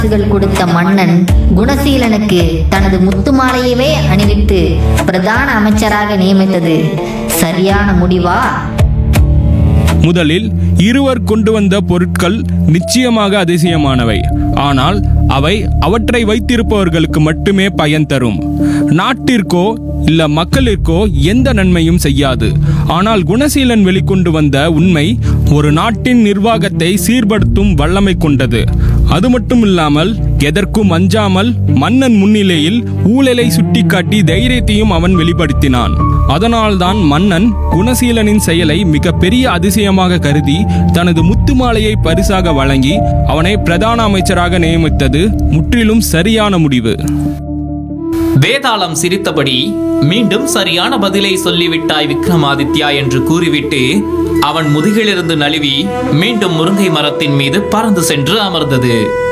பரிசுகள் கொடுத்த மன்னன் குணசீலனுக்கு தனது முத்து மாலையவே அணிவித்து பிரதான அமைச்சராக நியமித்தது சரியான முடிவா முதலில் இருவர் கொண்டு வந்த பொருட்கள் நிச்சயமாக அதிசயமானவை ஆனால் அவை அவற்றை வைத்திருப்பவர்களுக்கு மட்டுமே பயன் தரும் நாட்டிற்கோ இல்ல மக்களிற்கோ எந்த நன்மையும் செய்யாது ஆனால் குணசீலன் வெளிக்கொண்டு வந்த உண்மை ஒரு நாட்டின் நிர்வாகத்தை சீர்படுத்தும் வல்லமை கொண்டது அது மட்டும் இல்லாமல் எதற்கும் அஞ்சாமல் மன்னன் முன்னிலையில் ஊழலை சுட்டிக்காட்டி தைரியத்தையும் அவன் வெளிப்படுத்தினான் அதனால்தான் மன்னன் குணசீலனின் செயலை மிக பெரிய அதிசயமாக கருதி தனது முத்து மாலையை பரிசாக வழங்கி அவனை பிரதான அமைச்சராக நியமித்தது முற்றிலும் சரியான முடிவு வேதாளம் சிரித்தபடி மீண்டும் சரியான பதிலை சொல்லிவிட்டாய் விக்ரமாதித்யா என்று கூறிவிட்டு அவன் முதுகிலிருந்து நழுவி மீண்டும் முருங்கை மரத்தின் மீது பறந்து சென்று அமர்ந்தது